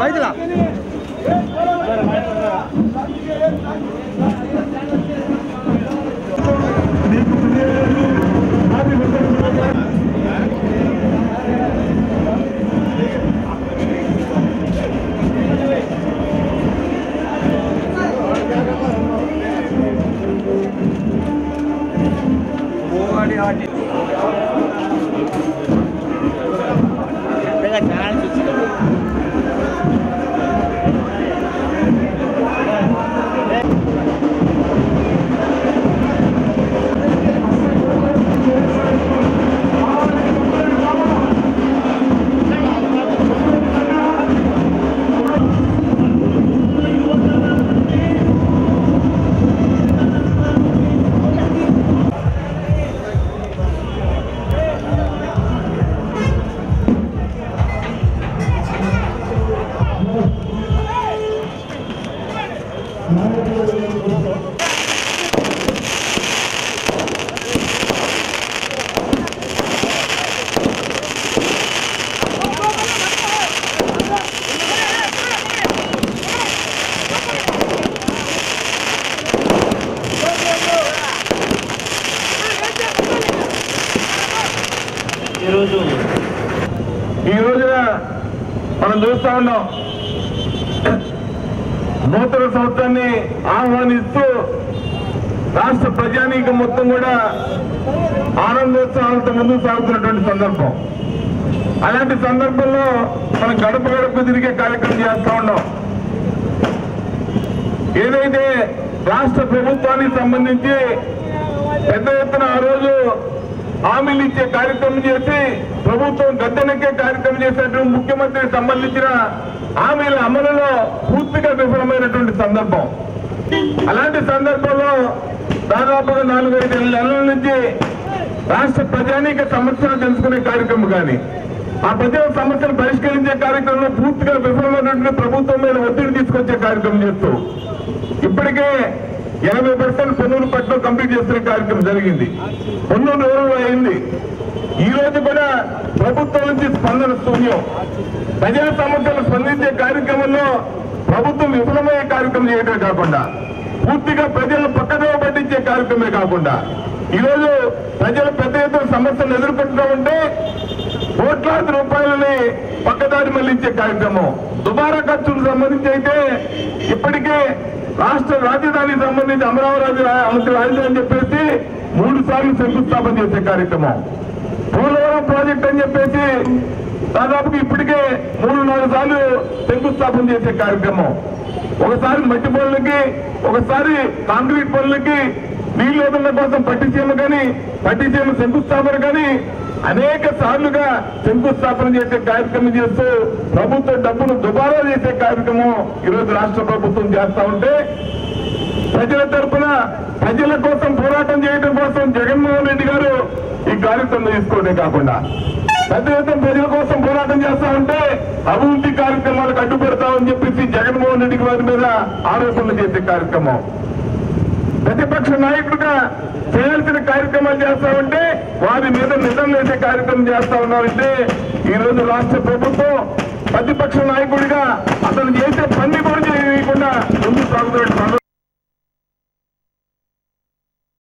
మైదులా ఈరోజు ఈ రోజున మనం చూస్తా ఉన్నాం నూతన సంవత్సరాన్ని ఆహ్వానిస్తూ రాష్ట్ర ప్రజానీకం మొత్తం కూడా ఆనందోత్సవాలతో ముందుకు సాగుతున్నటువంటి సందర్భం అలాంటి సందర్భంలో మనం గడప గడప తిరిగే కార్యక్రమం చేస్తా ఉన్నాం ఏదైతే రాష్ట్ర ప్రభుత్వానికి సంబంధించి పెద్ద ఎత్తున ఆ రోజు హామీలు ఇచ్చే కార్యక్రమం చేసి ప్రభుత్వం గద్దెనెక్కే కార్యక్రమం చేసినటువంటి ముఖ్యమంత్రికి సంబంధించిన హామీల అమలులో పూర్తిగా విఫలమైనటువంటి సందర్భం అలాంటి సందర్భంలో దాదాపుగా నాలుగైదు నెలల నుంచి రాష్ట్ర ప్రజానీక సమస్యలు తెలుసుకునే కార్యక్రమం కానీ ఆ ప్రజల సమస్యలు పరిష్కరించే కార్యక్రమంలో పూర్తిగా విఫలమైనటువంటి ప్రభుత్వం మీద ఒత్తిడి తీసుకొచ్చే కార్యక్రమం చేస్తూ ఇప్పటికే ఎనభై పర్సెంట్ పొన్నూరు పట్టణం కంప్లీట్ చేస్తున్న కార్యక్రమం జరిగింది పొన్నూరు రోజులు అయింది ఈ రోజు కూడా ప్రభుత్వం నుంచి స్పందన శూన్యం ప్రజా సమస్యలు స్పందించే కార్యక్రమంలో ప్రభుత్వం విఫలమయ్యే కార్యక్రమం చేయడమే కాకుండా పూర్తిగా ప్రజలను పక్కదోవ పట్టించే కార్యక్రమమే కాకుండా ఈ రోజు ప్రజలు పెద్ద ఎత్తున సమస్యలు ఎదుర్కొంటూ ఉంటే కోట్లాది రూపాయలని పక్కదారి మళ్లించే కార్యక్రమం దుబారా ఖర్చులకు సంబంధించి అయితే ఇప్పటికే రాష్ట్ర రాజధానికి సంబంధించి అమరావతి రా- అమరావతి రాజధాని అని చెప్పేసి మూడు సార్లు శంకుస్థాపన చేసే కార్యక్రమం పోలవరం ప్రాజెక్ట్ అని చెప్పేసి దాదాపుగా ఇప్పటికే మూడు నాలుగు సార్లు శంకుస్థాపన చేసే కార్యక్రమం ఒకసారి మట్టి పనులకి ఒకసారి కాంక్రీట్ పనులకి నీళ్లు వదలడం కోసం పట్టిసీమ కానీ పట్టిసీమ శంకుస్థాపన కానీ అనేక సార్లుగా శంకుస్థాపన చేసే కార్యక్రమం చేస్తూ ప్రభుత్వ డబ్బును దుబారా చేసే కార్యక్రమం ఈరోజు రాష్ట్ర ప్రభుత్వం చేస్తా ఉంటే ప్రజల తరపున ప్రజల కోసం పోరాటం చేయడం కోసం జగన్మోహన్ రెడ్డి గారు ఈ కార్యక్రమం తీసుకోవడం కాకుండా పెద్ద ఎత్తున ప్రజల కోసం పోరాటం చేస్తా ఉంటే అభివృద్ధి కార్యక్రమాలకు అడ్డుపెడతామని చెప్పేసి జగన్మోహన్ రెడ్డి గారి మీద ఆరోపణలు చేసే కార్యక్రమం ప్రతిపక్ష నాయకుడిగా చేయాల్సిన కార్యక్రమాలు చేస్తా ఉంటే వారి మీద నిజం వేసే కార్యక్రమం చేస్తా ఉన్నారంటే ఈ రోజు రాష్ట్ర ప్రభుత్వం ప్రతిపక్ష నాయకుడిగా అతను చేసే పని కూడా చేయకుండా ముందుకు సాగుతున్న